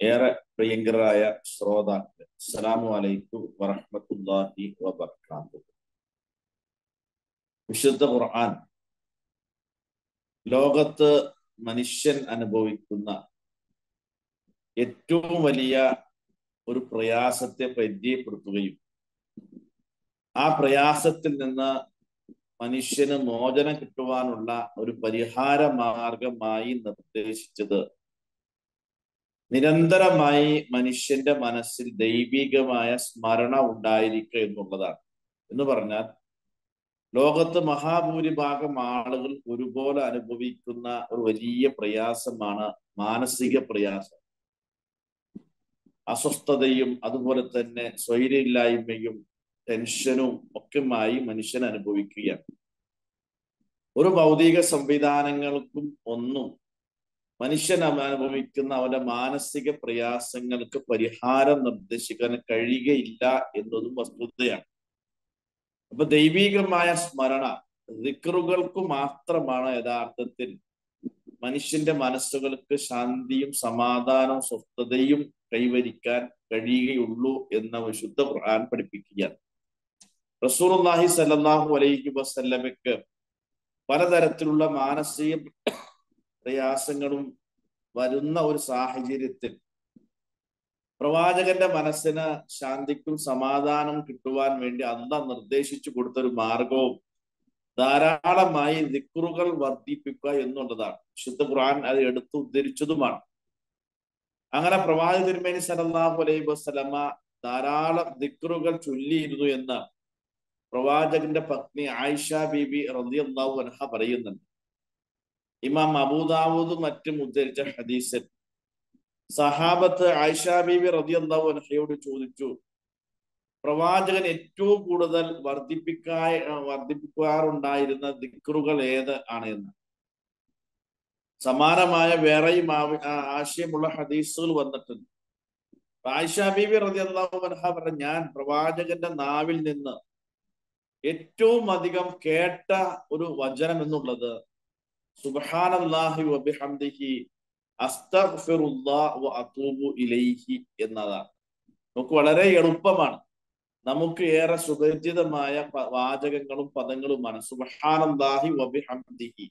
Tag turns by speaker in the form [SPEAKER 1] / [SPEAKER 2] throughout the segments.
[SPEAKER 1] ഏറെ പ്രിയങ്കരായ ശ്രോതാക്കളെ അസ്സലാമു അലൈക്കും വറഹ്മത്തുള്ളാഹി വബർക്കാത്തു വിശുദ്ധ ഖുർആൻ ലോകത്ത് മനുഷ്യൻ അനുഭവിക്കുന്ന ഏറ്റവും വലിയ ഒരു പ്രയാസത്തെ പരിചയപ്പെടുത്തുകയും ആ പ്രയാസത്തിൽ നിന്ന് മനുഷ്യന് മോചനം കിട്ടുവാനുള്ള ഒരു പരിഹാര മാർഗമായി നിർദ്ദേശിച്ചത് നിരന്തരമായി മനുഷ്യന്റെ മനസ്സിൽ ദൈവികമായ സ്മരണ ഉണ്ടായിരിക്കുക എന്നുള്ളതാണ് എന്ന് പറഞ്ഞാൽ ലോകത്ത് മഹാഭൂരിഭാഗം ആളുകൾ ഒരുപോലെ അനുഭവിക്കുന്ന ഒരു വലിയ പ്രയാസമാണ് മാനസിക പ്രയാസം അസ്വസ്ഥതയും അതുപോലെ തന്നെ സ്വൈര്യമില്ലായ്മയും ടെൻഷനും ഒക്കെമായി മനുഷ്യൻ അനുഭവിക്കുകയാണ് ഒരു ഭൗതിക സംവിധാനങ്ങൾക്കും ഒന്നും മനുഷ്യൻ അനുഭവിക്കുന്ന അവന്റെ മാനസിക പ്രയാസങ്ങൾക്ക് പരിഹാരം നിർദ്ദേശിക്കാൻ കഴിയുകയില്ല എന്നതും വസ്തുതയാണ് അപ്പൊ ദൈവികമായ സ്മരണ ദിക്റുകൾക്ക് മാത്രമാണ് യഥാർത്ഥത്തിൽ മനുഷ്യന്റെ മനസ്സുകൾക്ക് ശാന്തിയും സമാധാനവും സ്വസ്ഥതയും കൈവരിക്കാൻ കഴിയുകയുള്ളൂ എന്ന വിശുദ്ധ ഖുർആൻ പഠിപ്പിക്കുകയാണ് റസൂർഹി സല്ലാഹു അലൈഹി വസല്ലമയ്ക്ക് പലതരത്തിലുള്ള മാനസിക പ്രയാസങ്ങളും വരുന്ന ഒരു സാഹചര്യത്തിൽ പ്രവാചകന്റെ മനസ്സിന് ശാന്തിക്കും സമാധാനം കിട്ടുവാൻ വേണ്ടി അല്ല നിർദ്ദേശിച്ചു കൊടുത്ത ഒരു മാർഗവും ധാരാളമായി ദിക്റുകൾ വർദ്ധിപ്പിക്കുക എന്നുള്ളതാണ് വിശുദ്ധ ഖുർആൻ അത് എടുത്തു ഉദ്ധരിച്ചതുമാണ് അങ്ങനെ പ്രവാചക തിരുമേനി സലല്ലാഹു അലൈഹി വസ്ലമ ധാരാളം ദിക്റുകൾ ചൊല്ലിയിരുന്നു എന്ന് പ്രവാചകന്റെ പത്നി ആയിഷ ബീബി റളിയല്ലാഹു അൻഹ പറയുന്നുണ്ട് ഇമാം അബൂദാവൂദും മറ്റും ഉദ്ധരിച്ച ഹദീസിൽ സഹാബത്ത് ആയിഷ ബീബി റളിയല്ലാഹു അൻഹയോട് ചോദിച്ചു പ്രവാചകൻ ഏറ്റവും കൂടുതൽ വർദ്ധിപ്പിക്കാ വർദ്ധിപ്പിക്കാറുണ്ടായിരുന്ന ദിക്റുകൾ ഏത് ആണ് എന്ന് സമാനമായ വേറെയും ആശയമുള്ള ഹദീസുകൾ വന്നിട്ടുണ്ട് ആയിഷ ബീബി റളിയല്ലാഹു അൻഹ പറഞ്ഞ ഞാൻ പ്രവാചകന്റെ നാവിൽ നിന്ന് ഏറ്റവും അധികം കേട്ട ഒരു വചനം എന്നുള്ളത് സുബ്ഹാനല്ലാഹി വബിഹംദിഹി അസ്തഗ്ഫിറുല്ലാഹ് വ അതൂബു ഇലൈഹി എന്നതാണ് നമുക്ക് വളരെ എളുപ്പമാണ് നമുക്ക് ഏറെ സുപരിചിതമായ വാചകങ്ങളും പദങ്ങളുമാണ് സുബ്ഹാനല്ലാഹി വബിഹംദിഹി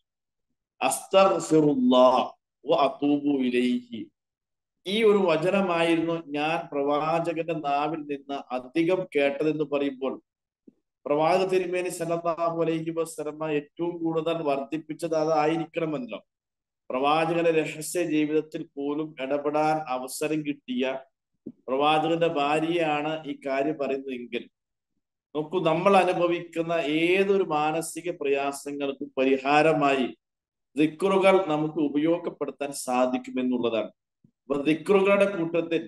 [SPEAKER 1] അസ്തഗ്ഫിറുല്ലാഹ് വ അതൂബു ഇലൈഹി ഈ ഒരു വചനമായിരുന്നു ഞാൻ പ്രവാചകന്റെ നാവിൽ നിന്ന് അധികം കേട്ടതെന്ന് പറയുമ്പോൾ പ്രവാചക തിരുമേനി സല്ലല്ലാഹു അലൈഹി വസല്ലമ ഏറ്റവും കൂടുതൽ വർദ്ധിപ്പിച്ചത് അതായിരിക്കണമല്ലോ പ്രവാചകന്റെ രഹസ്യ ജീവിതത്തിൽ പോലും ഇടപെടാൻ അവസരം കിട്ടിയ പ്രവാചകന്റെ ഭാര്യയാണ് ഈ കാര്യം പറയുന്നതെങ്കിൽ നോക്കൂ നമ്മൾ അനുഭവിക്കുന്ന ഏതൊരു മാനസിക പ്രയാസങ്ങൾക്കും പരിഹാരമായി ദിക്റുകൾ നമുക്ക് ഉപയോഗപ്പെടുത്താൻ സാധിക്കുമെന്നുള്ളതാണ് അപ്പൊ ദിക്റുകളുടെ കൂട്ടത്തിൽ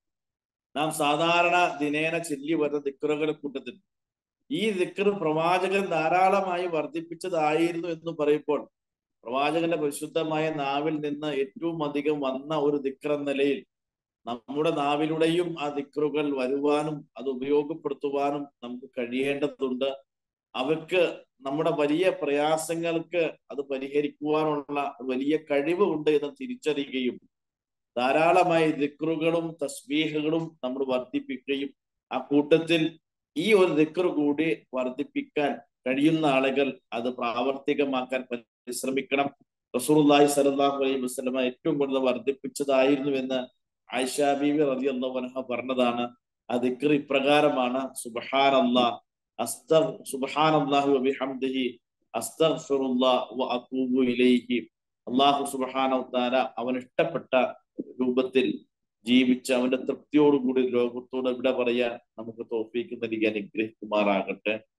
[SPEAKER 1] നാം സാധാരണ ദിനേന ചൊല്ലി വരുന്ന ദിക്റുകളുടെ കൂട്ടത്തിൽ ഈ ദിക്ർ പ്രവാചകൻ ധാരാളമായി വർദ്ധിപ്പിച്ചതായിരുന്നു എന്ന് പറയുമ്പോൾ പ്രവാചകന്റെ പരിശുദ്ധമായ നാവിൽ നിന്ന് ഏറ്റവും അധികം വന്ന ഒരു ദിക്ർ എന്ന നിലയിൽ നമ്മുടെ നാവിലൂടെയും ആ ദിക്റുകൾ വരുവാനും അത് ഉപയോഗപ്പെടുത്തുവാനും നമുക്ക് കഴിയേണ്ടതുണ്ട് അവർക്ക് നമ്മുടെ വലിയ പ്രയാസങ്ങൾക്ക് അത് പരിഹരിക്കുവാനുള്ള വലിയ കഴിവ് ഉണ്ട് എന്ന് തിരിച്ചറിയുകയും ധാരാളമായി ദിക്റുകളും തസ്ബീഹുകളും നമ്മൾ വർദ്ധിപ്പിക്കുകയും ആ കൂട്ടത്തിൽ ഈ ഒരു ദിക്ർ കൂടി വർദ്ധിപ്പിക്കാൻ കഴിയുന്ന ആളുകൾ അത് പ്രാവർത്തികമാക്കാൻ പരിശ്രമിക്കണം റസൂർലാഹി സലാഹു അലൈഹി വസ്ലമ ഏറ്റവും കൂടുതൽ വർദ്ധിപ്പിച്ചതായിരുന്നു എന്ന് ആയിഷ ബീബി റതി അള്ളഹ പറഞ്ഞതാണ് ആ ദിക്ർ ഇപ്രകാരമാണ് സുബഹാൻ അള്ളാഹ് അസ്തർ സുബഹാൻ അള്ളാഹു വബിഹംദിഹി അസ്തഗ്ഫിറുല്ലാഹ് വ അതൂബു ഇലൈഹി അള്ളാഹു സുബ്ഹാനഹു തആല അവൻ ഇഷ്ടപ്പെട്ട രൂപത്തിൽ ജീവിച്ച് അവന്റെ തൃപ്തിയോടുകൂടി ലോകത്തോട് ഇവിടെ പറയാൻ നമുക്ക് തോഫീക്ക് നൽകി അനുഗ്രഹിക്കുമാറാകട്ടെ